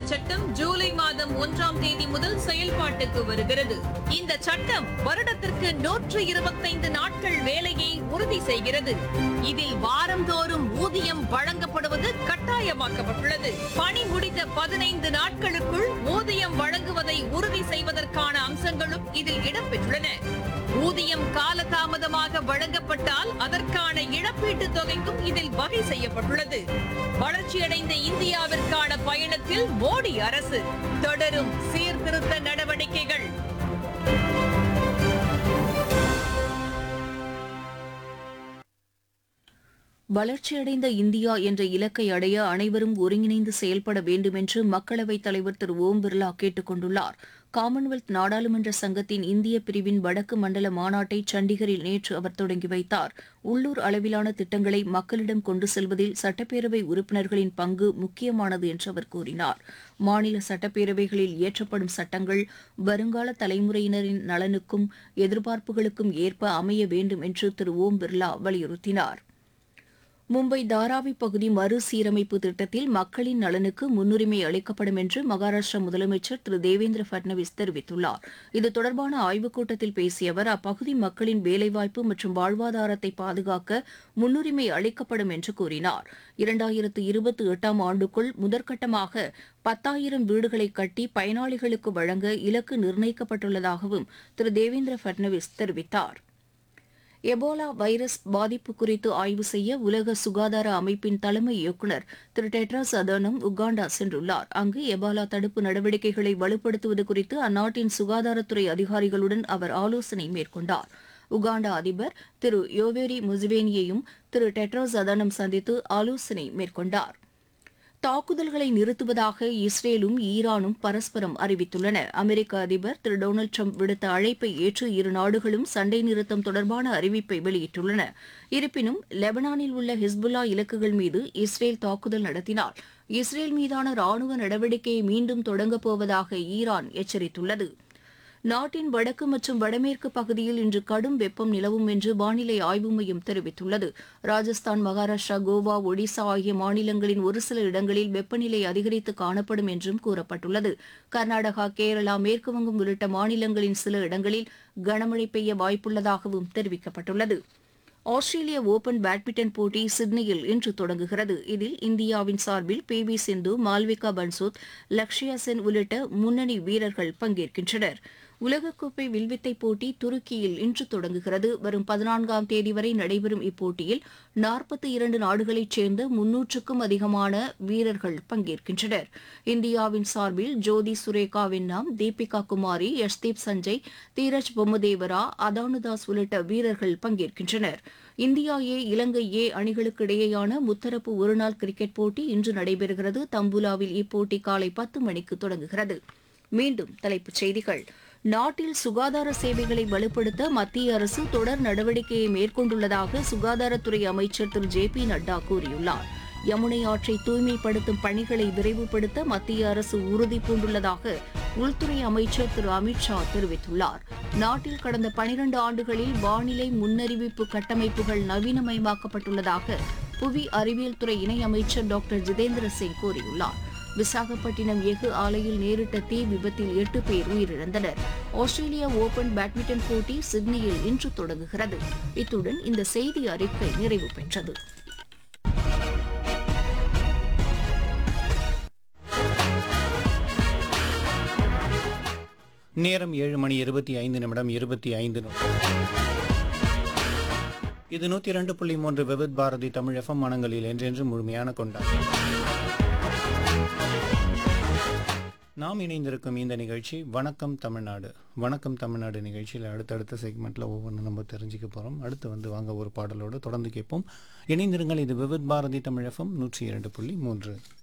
சட்டம் ஜூலை மாதம் ஒன்றாம் தேதி முதல் செயல்பாட்டுக்கு வருகிறது இந்த சட்டம் வருடத்திற்கு நூற்று இருபத்தைந்து நாட்கள் வேலையை உறுதி செய்கிறது இதில் வாரந்தோறும் ஊதியம் வழங்கப்படுவது கட்டாயமாக்கப்பட்டுள்ளது பணி முடிந்த பதினைந்து நாட்களுக்குள் ஊதியம் வழங்குவதை உறுதி செய்வதற்கான அம்சங்களும் இதில் இடம்பெற்றுள்ளன ஊதியம் காலதாமதமாக வழங்கப்பட்டால் அதற்கான இழப்பீட்டுத் தொகைக்கும் இதில் வகை செய்யப்பட்டுள்ளது வளர்ச்சியடைந்த இந்தியாவிற்கான பயணத்தில் மோடி அரசு தொடரும் சீர்திருத்த நடவடிக்கைகள் வளர்ச்சியடைந்த இந்தியா என்ற இலக்கை அடைய அனைவரும் ஒருங்கிணைந்து செயல்பட வேண்டும் என்று மக்களவைத் தலைவர் திரு ஓம் பிர்லா கேட்டுக் கொண்டுள்ளார் காமன்வெல்த் நாடாளுமன்ற சங்கத்தின் இந்திய பிரிவின் வடக்கு மண்டல மாநாட்டை சண்டிகரில் நேற்று அவர் தொடங்கி வைத்தார் உள்ளூர் அளவிலான திட்டங்களை மக்களிடம் கொண்டு செல்வதில் சட்டப்பேரவை உறுப்பினர்களின் பங்கு முக்கியமானது என்று அவர் கூறினார் மாநில சட்டப்பேரவைகளில் இயற்றப்படும் சட்டங்கள் வருங்கால தலைமுறையினரின் நலனுக்கும் எதிர்பார்ப்புகளுக்கும் ஏற்ப அமைய வேண்டும் என்று திரு ஓம் பிர்லா வலியுறுத்தினார் மும்பை தாராவி பகுதி மறுசீரமைப்பு திட்டத்தில் மக்களின் நலனுக்கு முன்னுரிமை அளிக்கப்படும் என்று மகாராஷ்டிரா முதலமைச்சர் திரு தேவேந்திர பட்னவிஸ் தெரிவித்துள்ளார் இது தொடர்பான ஆய்வுக் கூட்டத்தில் பேசிய அவர் அப்பகுதி மக்களின் வேலைவாய்ப்பு மற்றும் வாழ்வாதாரத்தை பாதுகாக்க முன்னுரிமை அளிக்கப்படும் என்று கூறினார் இரண்டாயிரத்து இருபத்தி எட்டாம் ஆண்டுக்குள் முதற்கட்டமாக பத்தாயிரம் வீடுகளை கட்டி பயனாளிகளுக்கு வழங்க இலக்கு நிர்ணயிக்கப்பட்டுள்ளதாகவும் திரு தேவேந்திர பட்னவிஸ் தெரிவித்தார் எபோலா வைரஸ் பாதிப்பு குறித்து ஆய்வு செய்ய உலக சுகாதார அமைப்பின் தலைமை இயக்குநர் திரு டெட்ராஸ் அதனம் உகாண்டா சென்றுள்ளார் அங்கு எபோலா தடுப்பு நடவடிக்கைகளை வலுப்படுத்துவது குறித்து அந்நாட்டின் சுகாதாரத்துறை அதிகாரிகளுடன் அவர் ஆலோசனை மேற்கொண்டார் உகாண்டா அதிபர் திரு யோவேரி முசுவேனியையும் திரு டெட்ராஸ் அதனம் சந்தித்து ஆலோசனை மேற்கொண்டார் தாக்குதல்களை நிறுத்துவதாக இஸ்ரேலும் ஈரானும் பரஸ்பரம் அறிவித்துள்ளன அமெரிக்க அதிபர் திரு டொனால்டு ட்ரம்ப் விடுத்த அழைப்பை ஏற்று இரு நாடுகளும் சண்டை நிறுத்தம் தொடர்பான அறிவிப்பை வெளியிட்டுள்ளன இருப்பினும் லெபனானில் உள்ள ஹிஸ்புல்லா இலக்குகள் மீது இஸ்ரேல் தாக்குதல் நடத்தினால் இஸ்ரேல் மீதான ராணுவ நடவடிக்கையை மீண்டும் தொடங்கப் போவதாக ஈரான் எச்சரித்துள்ளது நாட்டின் வடக்கு மற்றும் வடமேற்கு பகுதியில் இன்று கடும் வெப்பம் நிலவும் என்று வானிலை ஆய்வு மையம் தெரிவித்துள்ளது ராஜஸ்தான் மகாராஷ்டிரா கோவா ஒடிசா ஆகிய மாநிலங்களின் ஒரு சில இடங்களில் வெப்பநிலை அதிகரித்து காணப்படும் என்றும் கூறப்பட்டுள்ளது கர்நாடகா கேரளா மேற்குவங்கம் உள்ளிட்ட மாநிலங்களின் சில இடங்களில் கனமழை பெய்ய வாய்ப்புள்ளதாகவும் தெரிவிக்கப்பட்டுள்ளது ஆஸ்திரேலிய ஓபன் பேட்மிண்டன் போட்டி சிட்னியில் இன்று தொடங்குகிறது இதில் இந்தியாவின் சார்பில் பி வி சிந்து மால்விகா பன்சோத் லக்ஷயா சென் உள்ளிட்ட முன்னணி வீரர்கள் பங்கேற்கின்றனர் உலகக்கோப்பை வில்வித்தை போட்டி துருக்கியில் இன்று தொடங்குகிறது வரும் பதினான்காம் தேதி வரை நடைபெறும் இப்போட்டியில் நாற்பத்தி இரண்டு நாடுகளைச் சேர்ந்த முன்னூற்றுக்கும் அதிகமான வீரர்கள் பங்கேற்கின்றனர் இந்தியாவின் சார்பில் ஜோதி சுரேகா வென்னாம் தீபிகா குமாரி யஷ்தீப் சஞ்சய் தீரஜ் பொம்மதேவரா அதானுதாஸ் உள்ளிட்ட வீரர்கள் பங்கேற்கின்றனர் இந்தியா ஏ இலங்கை ஏ அணிகளுக்கு இடையேயான முத்தரப்பு ஒருநாள் கிரிக்கெட் போட்டி இன்று நடைபெறுகிறது தம்புலாவில் இப்போட்டி காலை பத்து மணிக்கு தொடங்குகிறது மீண்டும் தலைப்புச் செய்திகள் நாட்டில் சுகாதார சேவைகளை வலுப்படுத்த மத்திய அரசு தொடர் நடவடிக்கையை மேற்கொண்டுள்ளதாக சுகாதாரத்துறை அமைச்சர் திரு ஜே பி நட்டா கூறியுள்ளார் யமுனை ஆற்றை தூய்மைப்படுத்தும் பணிகளை விரைவுபடுத்த மத்திய அரசு உறுதி பூண்டுள்ளதாக உள்துறை அமைச்சர் திரு அமித்ஷா தெரிவித்துள்ளார் நாட்டில் கடந்த பனிரண்டு ஆண்டுகளில் வானிலை முன்னறிவிப்பு கட்டமைப்புகள் நவீனமயமாக்கப்பட்டுள்ளதாக புவி அறிவியல் துறை இணையமைச்சர் டாக்டர் ஜிதேந்திர சிங் கூறியுள்ளார் விசாகப்பட்டினம் எஃகு ஆலையில் நேரிட்ட தீ விபத்தில் எட்டு பேர் உயிரிழந்தனர் ஆஸ்திரேலியா ஓபன் பேட்மிண்டன் போட்டி சிட்னியில் இன்று தொடங்குகிறது இத்துடன் இந்த செய்தி அறிக்கை நிறைவு பெற்றது நேரம் ஏழு மணி இருபத்தி ஐந்து நிமிடம் இருபத்தி ஐந்து நிமிடம் இது நூத்தி இரண்டு புள்ளி மூன்று விவித் பாரதி தமிழ் எஃப்எம் மனங்களில் என்றென்று முழுமையான கொண்டாட்டம் நாம் இணைந்திருக்கும் இந்த நிகழ்ச்சி வணக்கம் தமிழ்நாடு வணக்கம் தமிழ்நாடு நிகழ்ச்சியில் அடுத்தடுத்த செக்மெண்ட்டில் ஒவ்வொன்றும் நம்ம தெரிஞ்சுக்க போகிறோம் அடுத்து வந்து வாங்க ஒரு பாடலோடு தொடர்ந்து கேட்போம் இணைந்திருங்கள் இது விவித் பாரதி தமிழ் எஃப்எம் நூற்றி இரண்டு புள்ளி மூன்று